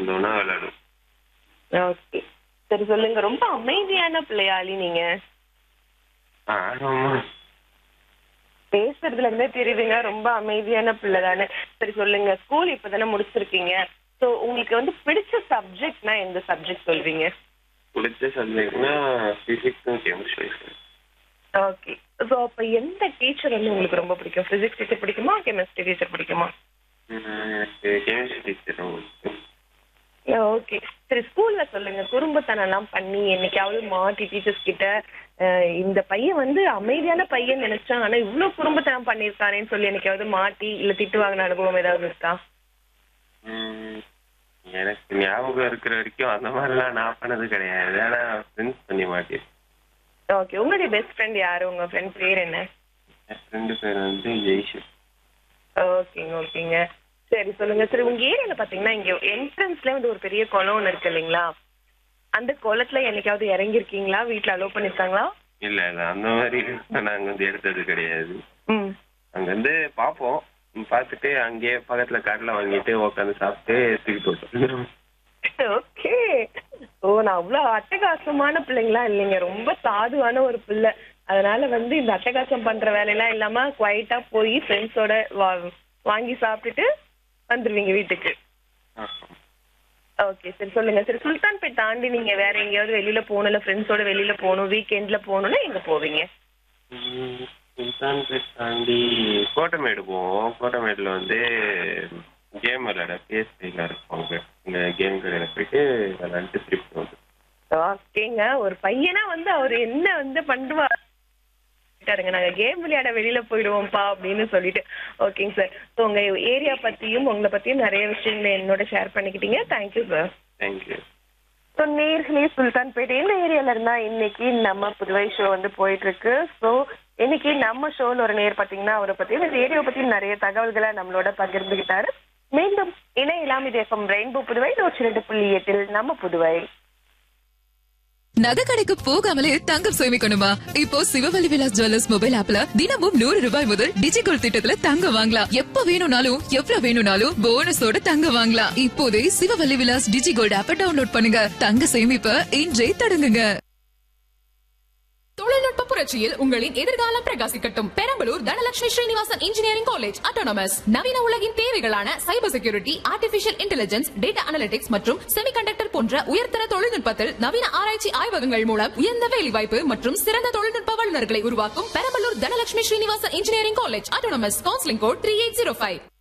வந்தோம்னா விளையாடுவோம் ஓகே சரி சொல்லுங்க ரொம்ப அமைதியான பிள்ளையாளி நீங்க ஆமா பேசுறதுல இருந்தே தெரியுதுங்க ரொம்ப அமைதியான பிள்ளை தானே சரி சொல்லுங்க ஸ்கூல் இப்பதானே முடிச்சிருக்கீங்க சோ உங்களுக்கு வந்து பிடிச்ச சப்ஜெக்ட்னா எந்த சப்ஜெக்ட் சொல்வீங்க பிடிச்ச சப்ஜெக்ட்னா பிசிக்ஸும் கெமிஸ்ட்ரி ஓகே சோ அப்ப எந்த டீச்சர் வந்து உங்களுக்கு ரொம்ப பிடிக்கும் பிசிக்ஸ் டீச்சர் பிடிக்குமா கெமிஸ்ட்ரி டீச்சர் பிடிக்குமா எனக்கு கெமிஸ்ட்ரி டீச்சர் ரொம்ப பிடிக்கும். ஓகே சரி ஸ்கூல்ல சொல்லுங்க குறும்புத்தனம் எல்லாம் பண்ணி என்னைக்காவது மாட்டி டீச்சர்ஸ் கிட்ட அஹ், இந்த பையன் வந்து அமைதியான பையன் நினைச்சான் ஆனா இவ்வளவு குறும்புத்தனம் பண்ணிருக்கானேன்னு சொல்லி என்னைக்காவது மாட்டி இல்ல திட்டு வாங்கின அனுபவம் ஏதாவது இருக்கா ம், எனக்கு ஞாபகம் இருக்கிற வரைக்கும் அந்த மாதிரிலாம் நான் பண்ணது கிடையாது ஆனா ஃப்ரெண்ட்ஸ் பண்ணி மாட்டேன் ஓகே உங்களுடைய பெஸ்ட் ஃப்ரெண்ட் யாரு உங்க ஃப்ரெண்ட் பேர் என்ன என் ஃப்ரெண்டு பேர் வந்து ஜெய்ஷு ஓகேங்க ஓகேங்க சரி சொல்லுங்க சரி உங்க ஏரியால பாத்தீங்கன்னா இங்க என்ட்ரன்ஸ்ல வந்து ஒரு பெரிய குளம் ஒண்ணு இருக்கு இல்லைங்களா அந்த குளத்துல என்னைக்காவது இறங்கி இருக்கீங்களா வீட்டுல அலோவ் பண்ணிருக்காங்களா இல்ல இல்ல அந்த மாதிரி நாங்க வந்து எடுத்தது கிடையாது ம் அங்க வந்து பாப்போம் ம், பார்த்துட்டு அங்கேயே பக்கத்துல கடையில வாங்கிட்டு உட்காந்து சாப்பிட்டு தூக்கி போட்டோம் ஓகே ஓ நான் அவ்வளவு அட்டகாசமான பிள்ளைங்களா இல்லைங்க ரொம்ப சாதுவான ஒரு பிள்ளை அதனால வந்து இந்த அட்டகாசம் பண்ற வேலையெல்லாம் இல்லாம குவைட்டா போய் ஃப்ரெண்ட்ஸோட வாங்கி சாப்பிட்டுட்டு வந்துருவீங்க வீட்டுக்கு ஓகே சரி சொல்லுங்க சரி சுல்தான்பேட் தாண்டி நீங்க வேற எங்கேயாவது வெளியில போகணும் இல்ல ஃப்ரெண்ட்ஸோட வெளியில போகணும் வீக்கெண்ட்ல போகணும்னா எங்க போவீங்க ம், சுல்தான்பேட் தாண்டி கோட்டமேடு போவோம் கோட்டமேடுல வந்து கேம் விளையாட பிஎஸ்பியில் இருப்பாங்க இங்க கேம் கடையில போயிட்டு விளையாண்டு திருப்பி வந்து ஓகேங்க ஒரு பையனா வந்து அவர் என்ன வந்து பண்ணுவார் இருக்காருங்க நாங்க கேம் விளையாட வெளியில போயிடுவோம்ப்பா அப்படின்னு சொல்லிட்டு ஓகேங்க சார் ஸோ உங்க ஏரியா பத்தியும் உங்களை பத்தியும் நிறைய விஷயங்களை என்னோட ஷேர் பண்ணிக்கிட்டீங்க தேங்க்யூ சார் தேங்க்யூ ஸோ நேர்களே சுல்தான்பேட் இந்த ஏரியால இருந்தா இன்னைக்கு நம்ம புதுவை ஷோ வந்து போயிட்டு இருக்கு ஸோ இன்னைக்கு நம்ம ஷோல ஒரு நேர் பாத்தீங்கன்னா அவரை பத்தி இந்த ஏரியாவை பத்தி நிறைய தகவல்களை நம்மளோட பகிர்ந்துகிட்டாரு மீண்டும் இணையலாம் இது எஃப்எம் ரெயின்போ புதுவை நூற்றி ரெண்டு புள்ளி எட்டில் நம்ம புதுவை நகை கடைக்கு போகாமலே தங்கம் சேமிக்கணுமா இப்போ சிவவழி விலாஸ் ஜுவல்லர்ஸ் மொபைல் ஆப்ல தினமும் நூறு ரூபாய் முதல் டிஜிகோல் திட்டத்துல தங்கம் வாங்கலாம் எப்ப வேணும்னாலும் எவ்வளவு வேணும்னாலும் போனஸோட தங்கம் வாங்கலாம் இப்போதே சிவவழி விலாஸ் டிஜிகோல்ட் ஆப்ப டவுன்லோட் பண்ணுங்க தங்க சேமிப்ப இன்றே தொடங்குங்க தொழில்நுட்ப புரட்சியில் உங்களின் எதிர்காலம் பிரகாசிக்கட்டும் Perambalur Dhanalakshmi Srinivasan engineering college autonomous நவீன உலகின் தேவைகளான cyber security artificial intelligence data analytics மற்றும் செமிகண்டக்டர் போன்ற உயர்தர தொழில்நுட்பத்தில் நவீன ஆராய்ச்சி ஆய்வகங்கள் மூலம் உயர்ந்த வேலைவாய்ப்பு மற்றும் சிறந்த தொழில்நுட்ப வல்லுநர்களை உருவாக்கும் Perambalur Dhanalakshmi Srinivasan engineering college autonomous counselling code three eight zero five